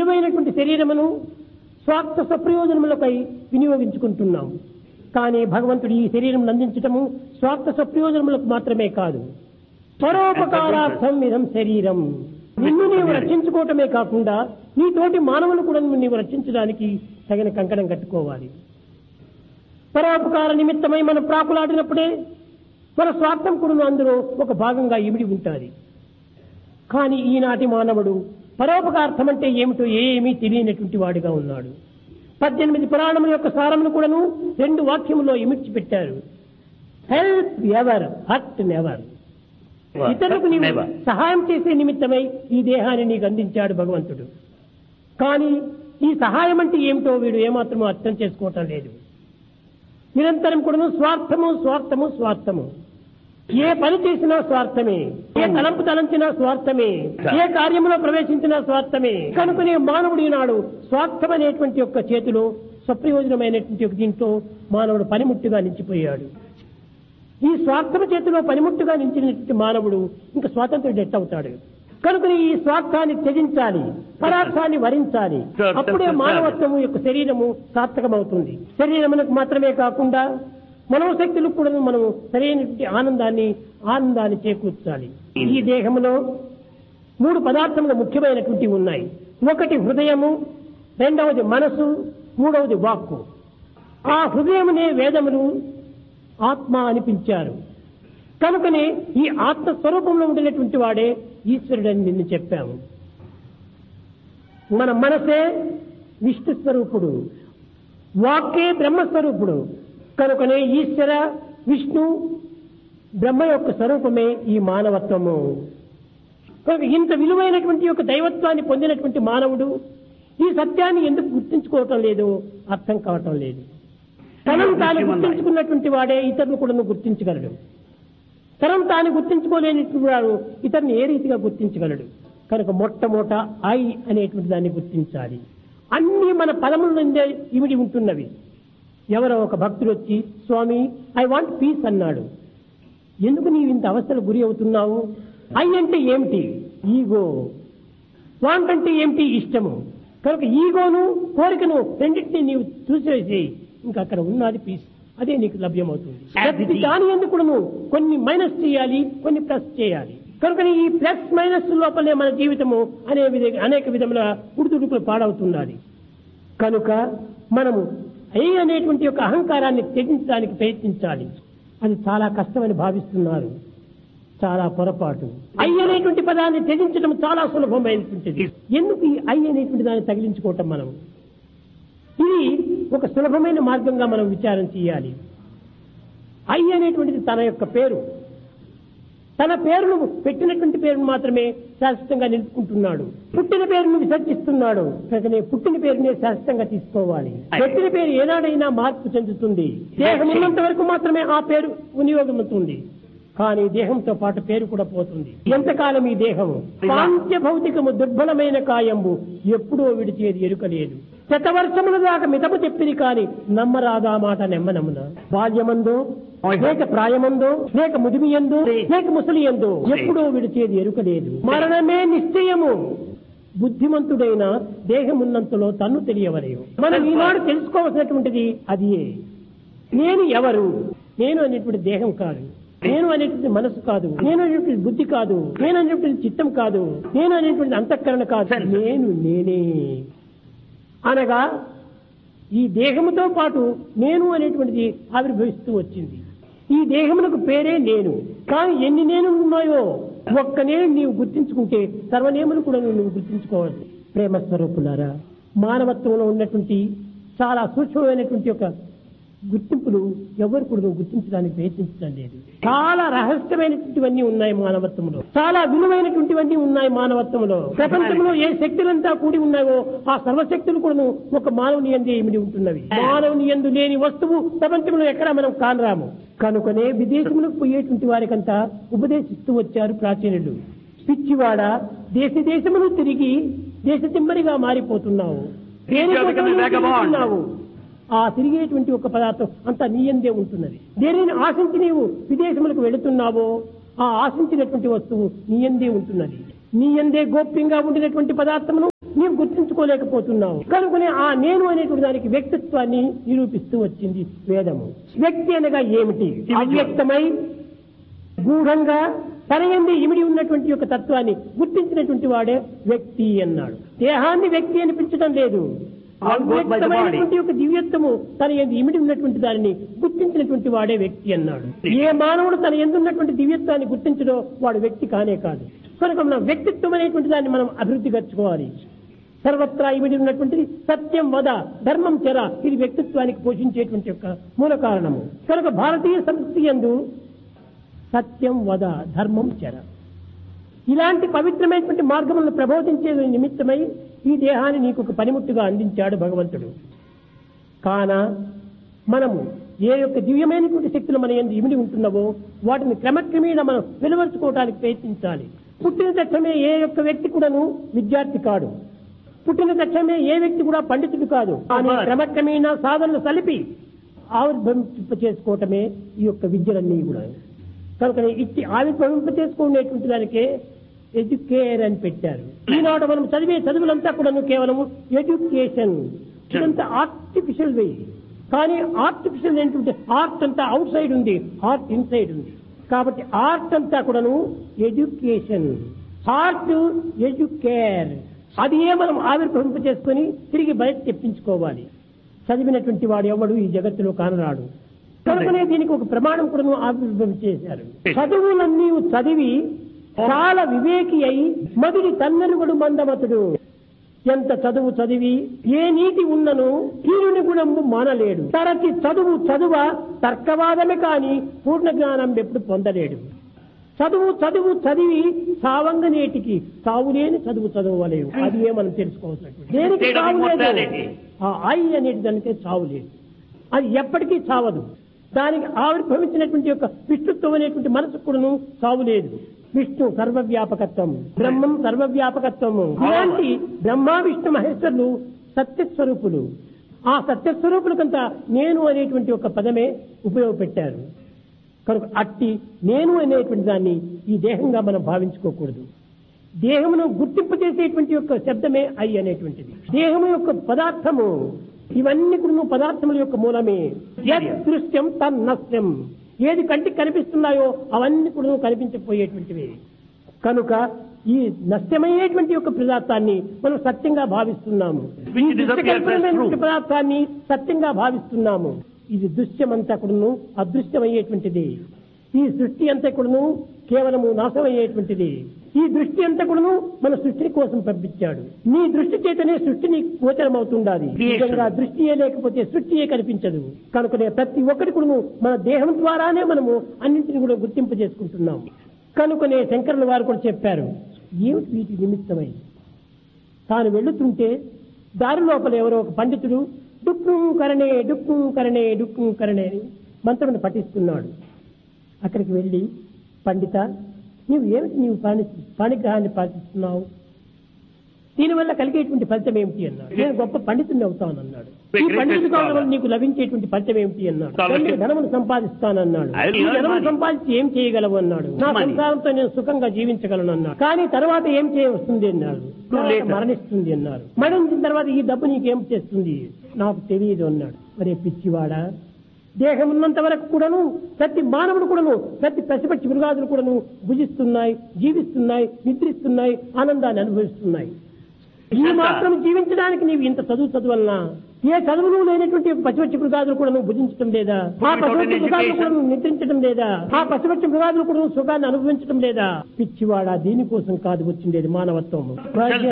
విలువైనటువంటి శరీరమును స్వార్థ సప్రయోజనములపై వినియోగించుకుంటున్నాం కానీ భగవంతుడు ఈ శరీరం అందించటము స్వార్థ సప్రయోజనములకు మాత్రమే కాదు పరోపకారార్థం ఇదం శరీరం నిన్ను నీవు రక్షించుకోవటమే కాకుండా నీ తోటి మానవులు కూడా నీవు రక్షించడానికి తగిన కంకణం కట్టుకోవాలి పరోపకార నిమిత్తమై మనం ప్రాకులాడినప్పుడే మన స్వార్థం కూడా అందులో ఒక భాగంగా ఇమిడి ఉంటుంది కానీ ఈనాటి మానవుడు పరోపకార్థం అంటే ఏమిటో ఏమీ తెలియనటువంటి వాడిగా ఉన్నాడు పద్దెనిమిది పురాణముల యొక్క సారమును కూడాను రెండు వాక్యములో ఇమిడ్చి పెట్టారు హెల్ప్ ఎవర్ హర్ట్ నెవర్ ఇతరులకు నీవు Never. సహాయం చేసే నిమిత్తమై ఈ దేహాన్ని నీకు అందించాడు భగవంతుడు కానీ ఈ సహాయం అంటే ఏమిటో వీడు ఏమాత్రమూ అర్థం చేసుకోవటం లేదు నిరంతరం కూడాను స్వార్థము స్వార్థము స్వార్థము ఏ పని చేసినా స్వార్థమే ఏ తలంపు తలంచినా స్వార్థమే ఏ కార్యములో ప్రవేశించినా స్వార్థమే కనుకనే మానవుడు ఈనాడు స్వార్థం అనేటువంటి యొక్క చేతిలో సప్రయోజనమైనటువంటి ఒక దీంట్లో మానవుడు పనిముట్టుగా నిలిచిపోయాడు ఈ స్వార్థం చేతిలో పనిముట్టుగా నిలిచినటువంటి మానవుడు ఇంకా స్వాతంత్రుడు ఎట్టవుతాడు కనుక ఈ స్వార్థాన్ని త్యజించాలి పరార్థాన్ని వరించాలి అప్పుడే మానవత్వము యొక్క శరీరము సార్థకమవుతుంది శరీరమునకు మాత్రమే కాకుండా మనోశక్తులకు కూడా మనం సరైనటువంటి ఆనందాన్ని ఆనందాన్ని చేకూర్చాలి ఈ దేహంలో మూడు పదార్థములు ముఖ్యమైనటువంటివి ఉన్నాయి ఒకటి హృదయము రెండవది మనసు మూడవది వాక్కు ఆ హృదయమునే వేదములు ఆత్మ అనిపించారు కనుకనే ఈ ఆత్మ స్వరూపంలో ఉండినటువంటి వాడే ఈశ్వరుడని నిన్ను చెప్పాము మన మనసే విష్ణు స్వరూపుడు వాక్కే బ్రహ్మస్వరూపుడు కనుకనే ఈశ్వర విష్ణు బ్రహ్మ యొక్క స్వరూపమే ఈ మానవత్వము కనుక ఇంత విలువైనటువంటి యొక్క దైవత్వాన్ని పొందినటువంటి మానవుడు ఈ సత్యాన్ని ఎందుకు గుర్తించుకోవటం లేదు అర్థం కావటం లేదు తనను తాను గుర్తించుకున్నటువంటి వాడే ఇతరులు కూడా గుర్తించగలడు తనం తాను గుర్తించుకోలేనటువంటి వాడు ఇతరుని ఏ రీతిగా గుర్తించగలడు కనుక మొట్టమొదట ఐ అనేటువంటి దాన్ని గుర్తించాలి అన్ని మన పదముల నుండే ఇమిడి ఉంటున్నవి ఎవరో ఒక భక్తుడు వచ్చి స్వామి ఐ వాంట్ పీస్ అన్నాడు ఎందుకు నీవు ఇంత అవస్థలు గురి అవుతున్నావు ఐ అంటే ఏమిటి ఈగో వాంట్ అంటే ఏమిటి ఇష్టము కనుక ఈగోను కోరికను రెండింటినీ నీవు చూసేసి ఇంకా అక్కడ ఉన్నది పీస్ అదే నీకు లభ్యమవుతుంది As it ప్రతి is. దాని ఎందుకు కొన్ని మైనస్ చేయాలి కొన్ని ప్లస్ చేయాలి కనుక ఈ ప్లస్ మైనస్ లోపలే మన జీవితము అనే విధ అనేక విధముల ఉడుదుడుకులు పాడవుతున్నది కనుక మనము ఐ అనేటువంటి యొక్క అహంకారాన్ని త్యజించడానికి ప్రయత్నించాలి అది చాలా కష్టమని భావిస్తున్నారు చాలా పొరపాటు ఐ అనేటువంటి పదాన్ని త్యజించడం చాలా సులభమైనటువంటిది ఎందుకు ఈ ఐ అనేటువంటి దాన్ని తగిలించుకోవటం మనం ఇది ఒక సులభమైన మార్గంగా మనం విచారం చేయాలి ఐ అనేటువంటిది తన యొక్క పేరు తన పేరును పెట్టినటువంటి పేరును మాత్రమే శాశ్వతంగా నిలుపుకుంటున్నాడు పుట్టిన పేరును విసర్జిస్తున్నాడు కనుకనే పుట్టిన పేరునే శాశ్వతంగా తీసుకోవాలి పెట్టిన పేరు ఏనాడైనా మార్పు చెందుతుంది దేహం ఉన్నంత వరకు మాత్రమే ఆ పేరు వినియోగమవుతుంది కానీ దేహంతో పాటు పేరు కూడా పోతుంది ఎంతకాలం ఈ దేహము పాంచ భౌతికము దుర్బలమైన కాయంబు ఎప్పుడో విడిచేది ఎరుకలేదు శతవర్షముల దాకా మితము చెప్పిది కాని నమ్మరాదా మాట నెమ్మనమున బాల్యమందో లేక ప్రాయమందో లేక ముదిమియందో లేక ముసలియందో ఎప్పుడో విడిచేది ఎరుకలేదు మరణమే నిశ్చయము బుద్ధిమంతుడైన దేహం ఉన్నంతలో తన్ను తెలియవలేవు మనం ఈనాడు తెలుసుకోవాల్సినటువంటిది అదియే నేను ఎవరు నేను అనేటువంటి దేహం కాదు నేను అనేటువంటి మనసు కాదు నేను అనేటువంటి బుద్ధి కాదు నేను అనేటువంటి చిత్తం కాదు నేను అనేటువంటి అంతఃకరణ కాదు నేను నేనే అనగా ఈ దేహముతో పాటు నేను అనేటువంటిది ఆవిర్భవిస్తూ వచ్చింది ఈ దేహమునకు పేరే నేను కానీ ఎన్ని నేను ఉన్నాయో ఒక్క నేను నీవు గుర్తించుకుంటే సర్వనేములు కూడా నువ్వు గుర్తించుకోవచ్చు ప్రేమ స్వరూపులారా మానవత్వంలో ఉన్నటువంటి చాలా సూక్ష్మమైనటువంటి ఒక గుర్తింపులు ఎవరు కూడా గుర్తించడానికి ప్రయత్నించడం లేదు చాలా రహస్యమైనటువంటివన్నీ ఉన్నాయి మానవత్వంలో చాలా విలువైనటువంటివన్నీ ఉన్నాయి మానవత్వంలో ప్రపంచంలో ఏ శక్తులంతా కూడి ఉన్నాయో ఆ సర్వశక్తులు కూడా ఒక మానవుని ఎందే ఇమిడి ఉంటున్నవి మానవుని ఎందు లేని వస్తువు ప్రపంచంలో ఎక్కడా మనం కానరాము కనుకనే విదేశములకు పోయేటువంటి వారికంతా ఉపదేశిస్తూ వచ్చారు ప్రాచీనులు పిచ్చివాడ దేశ దేశములు తిరిగి దేశ తిమ్మరిగా మారిపోతున్నావు దేనికోసం నువ్వు తిరుగుతున్నావు? ఆ తిరిగేటువంటి ఒక పదార్థం అంతా నీ ఎందే ఉంటున్నది దేనిని ఆశించి నీవు విదేశములకు వెళుతున్నావో ఆ ఆశించినటువంటి వస్తువు నీ ఎందే ఉంటున్నది నీ ఎందే గోప్యంగా ఉండినటువంటి పదార్థమును నీవు గుర్తించుకోలేకపోతున్నావు కనుకనే ఆ నేను అనేటువంటి దానికి వ్యక్తిత్వాన్ని నిరూపిస్తూ వచ్చింది వేదము వ్యక్తి అనగా ఏమిటి అవ్యక్తమై గూఢంగా తన ఎందు ఇమిడి ఉన్నటువంటి యొక్క తత్వాన్ని గుర్తించినటువంటి వాడే వ్యక్తి అన్నాడు దేహాన్ని వ్యక్తి అని పిలిచడం లేదు All goes by the body. అవ్యక్తమైనటువంటి యొక్క దివ్యత్వము తన ఎందు ఇమిడి ఉన్నటువంటి దానిని గుర్తించినటువంటి వాడే వ్యక్తి అన్నాడు ఏ మానవుడు తన ఎందు ఉన్నటువంటి దివ్యత్వాన్ని గుర్తించడో వాడు వ్యక్తి కానే కాదు కనుక మన వ్యక్తిత్వం అనేటువంటి దాన్ని మనం అభివృద్ధి పరచుకోవాలి సర్వత్రా ఇమిడి ఉన్నటువంటిది సత్యం వద ధర్మం చెర ఇది వ్యక్తిత్వానికి పోషించేటువంటి యొక్క మూల కారణము కనుక భారతీయ సంస్కృతి యందు సత్యం వద ధర్మం చెర ఇలాంటి పవిత్రమైనటువంటి మార్గములను ప్రబోధించే నిమిత్తమై ఈ దేహాన్ని నీకు ఒక పనిముట్టుగా అందించాడు భగవంతుడు కాన మనము ఏ యొక్క దివ్యమైనటువంటి శక్తులు మన ఎందు ఇమిడి ఉంటున్నావో వాటిని క్రమక్రమేణా మనం వెలువరుచుకోవడానికి ప్రయత్నించాలి పుట్టిన తక్షణమే ఏ యొక్క వ్యక్తి కూడాను విద్యార్థి కాడు పుట్టిన తక్షణమే ఏ వ్యక్తి కూడా పండితుడు కాదు కానీ క్రమక్రమేణా సాధనలు సలిపి ఆవిర్భవింప చేసుకోవటమే ఈ యొక్క విద్యలన్నీ కూడా కనుక ఇట్టి ఆవిర్భవింప చేసుకునేటువంటి దానికే ఎడ్యుకేర్ అని పెట్టారు ఈనాడు మనం చదివే చదువులంతా కూడాను కేవలం ఎడ్యుకేషన్ ఇదంతా ఆర్టిఫిషియల్ వే కానీ ఆర్టిఫిషియల్ ఏంటంటే ఆర్ట్ అంతా అవుట్ సైడ్ ఉంది ఆర్ట్ ఇన్సైడ్ ఉంది కాబట్టి ఆర్ట్ అంతా కూడాను ఎడ్యుకేషన్ ఆర్ట్ ఎడ్యుకేర్ అది ఏ మనం ఆవిర్భవింప చేసుకుని తిరిగి బయట తెప్పించుకోవాలి చదివినటువంటి వాడు ఎవడు ఈ జగత్తులో కానరాడు కనుకనే దీనికి ఒక ప్రమాణం కూడా ఆవిర్భవం చేశారు చదువులన్నీ చదివి చాలా వివేకి అయి మదిడి తన్నరుగుడు మందమతుడు ఎంత చదువు చదివి ఏ నీతి ఉన్నను కీరుని గుణము మానలేడు తరచి చదువు చదువ తర్కవాదమే కాని పూర్ణ జ్ఞానం ఎప్పుడు పొందలేడు చదువు చదువు చదివి సావంగ నేటికి సావులేని చదువు చదవలేవు అది ఏ మనం తెలుసుకోవాల్సినటువంటి దేనికి State of సావు లేదు immortality. ఆ ఐ అనేది దానికే చావు లేదు అది ఎప్పటికీ చావదు దానికి ఆవిర్భవించినటువంటి యొక్క విష్ణుత్వం అనేటువంటి మనసు కూడాను చావు లేదు విష్ణు సర్వవ్యాపకత్వం బ్రహ్మం సర్వవ్యాపకత్వము ఇలాంటి బ్రహ్మ విష్ణు మహేశ్వరులు సత్యస్వరూపులు ఆ సత్యస్వరూపులకంతా నేను అనేటువంటి ఒక పదమే ఉపయోగపెట్టారు కనుక అట్టి నేను అనేటువంటి దాన్ని ఈ దేహంగా మనం భావించుకోకూడదు దేహమును గుర్తింపు చేసేటువంటి యొక్క శబ్దమే ఐ అనేటువంటిది దేహము యొక్క పదార్థము ఇవన్నీ కూడా పదార్థముల యొక్క మూలమే యద్ దృశ్యం తన్నస్యం ఏది కంటికి కనిపిస్తున్నాయో అవన్నీ కూడా కనిపించకపోయేటువంటివి కనుక ఈ నష్టమయ్యేటువంటి యొక్క పదార్థాన్ని మనం సత్యంగా భావిస్తున్నాము ఈ Which disappears as దృశ్యకల్పనమైనటువంటి true. పదార్థాన్ని సత్యంగా భావిస్తున్నాము ఇది దృశ్యమంతా కూడాను అదృశ్యమయ్యేటువంటిది ఈ సృష్టి అంతా కూడాను కేవలము నాశమయ్యేటువంటిది ఈ దృష్టి అంతా కూడాను మన సృష్టి కోసం పంపించాడు నీ దృష్టి చేతనే సృష్టిని గోచరమవుతుండాలి Creation. నిజంగా దృష్టియే లేకపోతే సృష్టియే కనిపించదు కనుకనే ప్రతి ఒక్కటి కూడాను మన దేహం ద్వారానే మనము అన్నింటిని కూడా గుర్తింపు చేసుకుంటున్నాం కనుకనే శంకరుల వారు కూడా చెప్పారు ఏమిటి వీటి నిమిత్తమై తాను వెళుతుంటే దారి లోపల ఎవరో ఒక పండితుడు డుక్కు కరణే డుక్కు కరణే డుక్కు కరణే అని మంత్రమును పఠిస్తున్నాడు అక్కడికి వెళ్ళి పండిత నీవు ఏమిటి నీవు పాణి పాణిగ్రహాన్ని పాటిస్తున్నావు దీనివల్ల కలిగేటువంటి ఫలితం ఏమిటి అన్నాడు నేను గొప్ప పండితుడిని అవుతాను అన్నాడు ఈ పండితుడు కావడం వల్ల నీకు లభించేటువంటి ఫలితం ఏమిటి అన్నాడు తండ్రి ధనమును సంపాదిస్తానన్నాడు ఈ ధనమును సంపాదించి ఏం చేయగలవు అన్నాడు నా సంసారంతో నేను సుఖంగా జీవించగలను అన్నాడు కానీ తర్వాత ఏం చేయవస్తుంది అన్నాడు తర్వాత మరణిస్తుంది అన్నారు మరణించిన తర్వాత ఈ డబ్బు నీకేం చేస్తుంది నాకు తెలియదు అన్నాడు మరే పిచ్చివాడా దేహం ఉన్నంత వరకు కూడాను ప్రతి మానవుడు కూడాను ప్రతి పసిపక్షి మృగాదులు కూడాను భుజిస్తున్నాయి జీవిస్తున్నాయి నిద్రిస్తున్నాయి ఆనందాన్ని అనుభవిస్తున్నాయి ఈ మాత్రం జీవించడానికి నీవు ఇంత చదువు చదువలనా ఏ చదువులు లేనటువంటి పశుపక్షి మృగాదులు కూడా నువ్వు భుజించడం లేదా ఆ పశుపక్షి మృగాదులు కూడా నువ్వు నిద్రించడం లేదా ఆ పశుపక్షి మృగాదులు కూడా నువ్వు సుఖాన్ని అనుభవించడం లేదా పిచ్చివాడా దీనికోసం కాదు వచ్చిండేది మానవత్వం